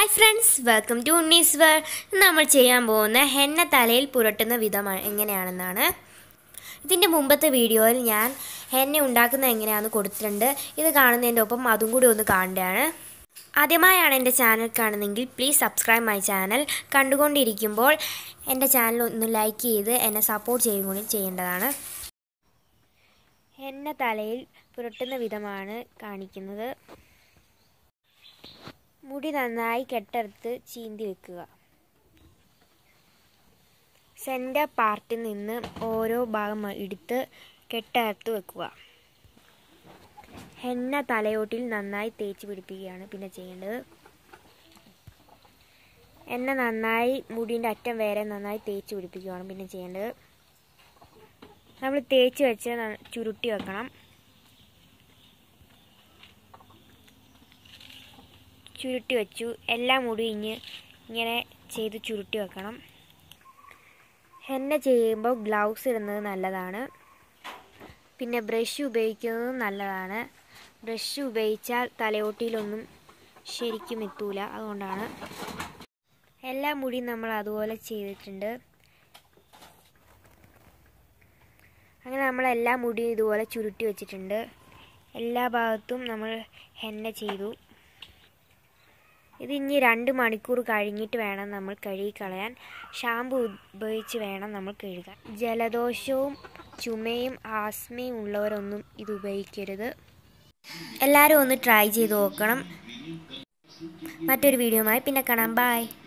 hi friends welcome to ഉണ്ണീസ് വേർ നമ്മൾ ചെയ്യാൻ പോകുന്ന ഹെന്ന തലയിൽ പുരട്ടുന്ന വിധം എങ്ങനെയാണെന്നാണ് ഇതിൻ്റെ മുമ്പത്തെ വീഡിയോയിൽ ഞാൻ ഹെന്ന ഉണ്ടാക്കുന്നത് എങ്ങനെയാണെന്ന് കൊടുത്തിട്ടുണ്ട് ഇത് കാണുന്നതിൻ്റെ ഒപ്പം അതും കൂടി ഒന്ന് കാണേണ്ടതാണ് ആദ്യമായാണ് എൻ്റെ ചാനൽ കാണുന്നതെങ്കിൽ പ്ലീസ് സബ്സ്ക്രൈബ് മൈ ചാനൽ കണ്ടുകൊണ്ടിരിക്കുമ്പോൾ എൻ്റെ ചാനൽ ഒന്ന് ലൈക്ക് ചെയ്ത് എന്നെ സപ്പോർട്ട് ചെയ്യുകയും കൂടി ചെയ്യേണ്ടതാണ് ഹെന്ന തലയിൽ പുരട്ടുന്ന വിധമാണ് കാണിക്കുന്നത് മുടി നന്നായി കെട്ടറുത്ത് ചീന്തി വെക്കുക സെൻറ്റർ പാർട്ടിൽ നിന്ന് ഓരോ ഭാഗം എടുത്ത് കെട്ടറുത്ത് വെക്കുക എണ്ണ തലയോട്ടിൽ നന്നായി തേച്ച് പിടിപ്പിക്കുകയാണ് പിന്നെ ചെയ്യേണ്ടത് എണ്ണ നന്നായി മുടിൻ്റെ അറ്റം വരെ നന്നായി തേച്ച് പിടിപ്പിക്കുകയാണ് പിന്നെ ചെയ്യേണ്ടത് നമ്മൾ തേച്ച് വെച്ച് ചുരുട്ടി വെക്കണം ചുരുട്ടി വെച്ചു എല്ലാം മുടി ഇഞ്ഞ് ഇങ്ങനെ ചെയ്ത് ചുരുട്ടി വെക്കണം ഹെന്ന ചെയ്യുമ്പോൾ ഗ്ലൗസ് ഇടുന്നത് നല്ലതാണ് പിന്നെ ബ്രഷ് ഉപയോഗിക്കുന്നത് നല്ലതാണ് ബ്രഷ് ഉപയോഗിച്ചാൽ തലയോട്ടിയിലൊന്നും ശരിക്കും എത്തൂല അതുകൊണ്ടാണ് എല്ലാ മുടിയും നമ്മൾ അതുപോലെ ചെയ്തിട്ടുണ്ട് അങ്ങനെ നമ്മൾ എല്ലാ മുടിയും ഇതുപോലെ ചുരുട്ടി വെച്ചിട്ടുണ്ട് എല്ലാ ഭാഗത്തും നമ്മൾ ഹെന്ന ചെയ്തു ഇത് ഇനി രണ്ട് മണിക്കൂർ കഴിഞ്ഞിട്ട് വേണം നമ്മൾ കഴുകി കളയാൻ ഷാമ്പു ഉപയോഗിച്ച് വേണം നമ്മൾ കഴുകാൻ ജലദോഷവും ചുമയും ആസ്മയും ഉള്ളവരൊന്നും ഇത് ഉപയോഗിക്കരുത് എല്ലാവരും ഒന്ന് ട്രൈ ചെയ്ത് നോക്കണം മറ്റൊരു വീഡിയോയുമായി പിന്നെ കാണാം ബായ്